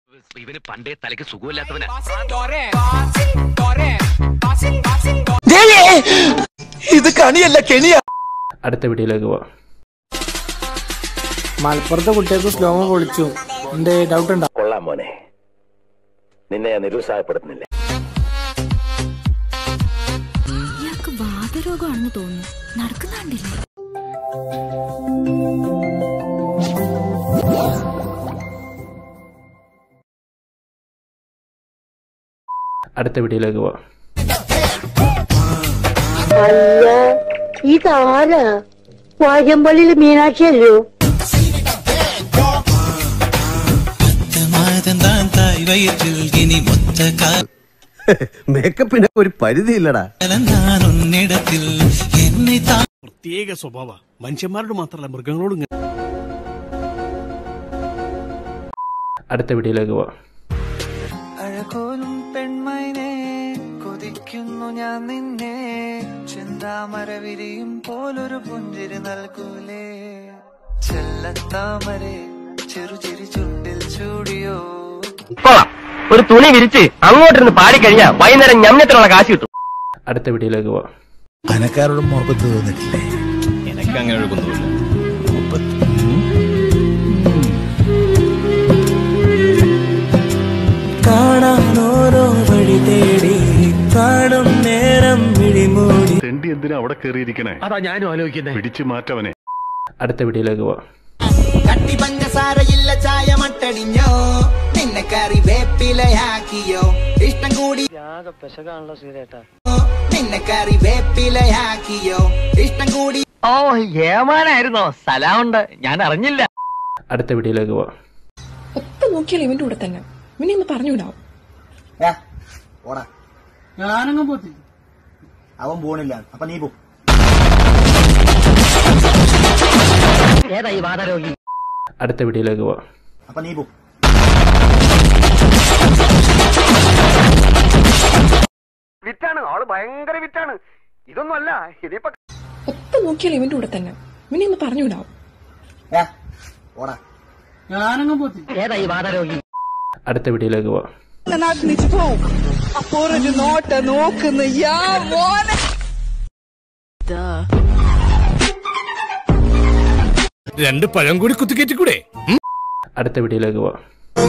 ഇവന് പണ്ടേ തലയ്ക്ക് സുഖമില്ലാത്തവനാ ഇത് കണിയല്ല കെണിയാ അടുത്ത വീഡിയോയിലേക്ക് പോവാം മലപ്പുറത്തെ കുട്ടികൾക്ക് സ്ലോമോ പൊളിച്ചു എന്റെ ഡൗട്ട് ഉണ്ടോ കൊള്ളാം മോനെ നിന്നെ ഞാൻ നിരുത്സാഹപ്പെടുത്തുന്നില്ല ഇയാൾക്ക് വാതരോഗമാണെന്ന് തോന്നുന്നു നടക്കുന്നാണ്ടില്ല അടുത്ത വീഡിയോയിലേക്ക് പോവാം അല്ല ഇതാരാ വാജമ്പള്ളിയിൽ മീനാക്ഷിയല്ലോ തായ് വയറ്റിൽ ഇനി മൊത്ത മേക്കപ്പിന് ഒരു പരിധിയില്ലടാ കാലം ഞാൻ ഉന്നിടത്തിൽ എന്നെ താ പ്രത്യേക സ്വഭാവ മനുഷ്യന്മാരോട് മാത്രമല്ല മൃഗങ്ങളോട് ഇങ്ങനെ അടുത്ത വീഡിയോയിലേക്ക് പോവാം അഴകോലും പെൺമൈനെ കൊതിക്കുന്നു ഞാൻ നിന്നെ ചിന്താമരവിരിയും പോലൊരു പുഞ്ചിരി നൽകൂലേ ചെല്ലത്താമരെ ചെറുചിരി ചുണ്ടിൽ ചൂടിയോ ഒരു തുണി വിരിച്ച് അങ്ങോട്ടിരുന്ന് പാടിക്കഴിഞ്ഞാ വൈകുന്നേരം ഞമ്മത്തിനുള്ള കാശ് കിട്ടും അടുത്ത വീഡിയോയിലേക്ക് പോവാം അനക്കാരോടും മുഹബത്ത് തോന്നിട്ടില്ലേ എനിക്ക് അങ്ങനെ ഒരു ബന്ധമില്ല കാണാൻ ഓരോ വഴി തേടി കാണും നേരം വിഴിമൂടി തെണ്ടി എന്തിനാ അവിടെ കയറിയിരിക്കണേ അതാ ഞാനും ആലോചിക്കുന്നത് പിടിച്ചു മാറ്റവനെ അടുത്ത വീഡിയോയിലേക്ക് പോവാം കട്ടി പഞ്ചസാരയില്ല ചായ മട്ടടിഞ്ഞോ നിന്നെ കറി വേപ്പിലയാക്കിയോ ഇഷ്ടം കൂടി നിന്നെ കറി വേപ്പിലയാക്കിയോ ഇഷ്ടം കൂടി ഓ ഏമാനായിരുന്നോ സ്ഥലമുണ്ട് ഞാൻ അറിഞ്ഞില്ല അടുത്ത വീഡിയോയിലേക്ക് പോവാം ഒപ്പം നോക്കിയാൽ ഇവന്റെ കൂടെ തന്നെ ഇവനെ ഒന്ന് പറഞ്ഞുവിടാവും അവൻ പോണില്ല അപ്പൊ നീ പോ ഏതാ ഈ വാദരോഗി അടുത്ത വീഡിയോയിലേക്ക് പോവാം അപ്പൊ നീ പോ വിറ്റാണ് ആള് ഭയങ്കര വിറ്റാണ് ഇതൊന്നും അല്ല ഇനിയിപ്പോ ഒപ്പം നോക്കിയാൽ ഇവന്റെ കൂടെ തന്നെ ഇവനെ ഒന്ന് പറഞ്ഞുവിടാവും ഏതാ ഈ വാദരോഗി അടുത്ത വീഡിയോയിലേക്ക് പോവാം അപ്പോഴൊരു നോട്ട നോക്കുന്ന യാ മോനെ രണ്ട് പഴം കൂടി കുത്തിക്കയറ്റിക്കൂടെ അടുത്ത വീഡിയോയിലേക്ക് പോവാം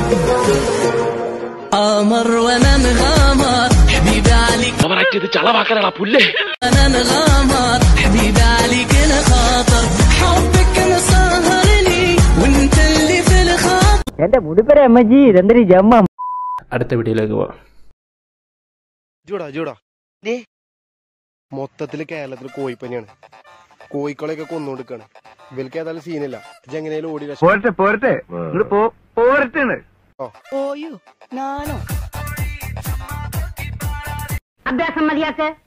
أمر وننغامر حبيبي عليك ചളവാക്കാനാ പുല്ലേ انا الغامر حبيبي عليك الخاطر حبك مسهرني وانت اللي في الخاطر എന്റെ മുടിപ്പര അമ്മജി ഇതെന്തൊരു ജമ്മ അടുത്ത വീഡിയോയിലേക്ക് പോവാം ജൂടാ ജൂടാ മൊത്തത്തില് കേരളത്തിൽ കോഴിപ്പനിയാണ് കോഴിക്കളെയൊക്കെ കൊന്നുകൊടുക്കാണ് ഇവർക്ക് ഏതായാലും സീനില്ല ഇജെങ്ങനെയാലും ഓടി രക്ഷ- പോരട്ടെ പോരട്ടെ പോരട്ടെ അഭ്യാസം മതിയാക്ക്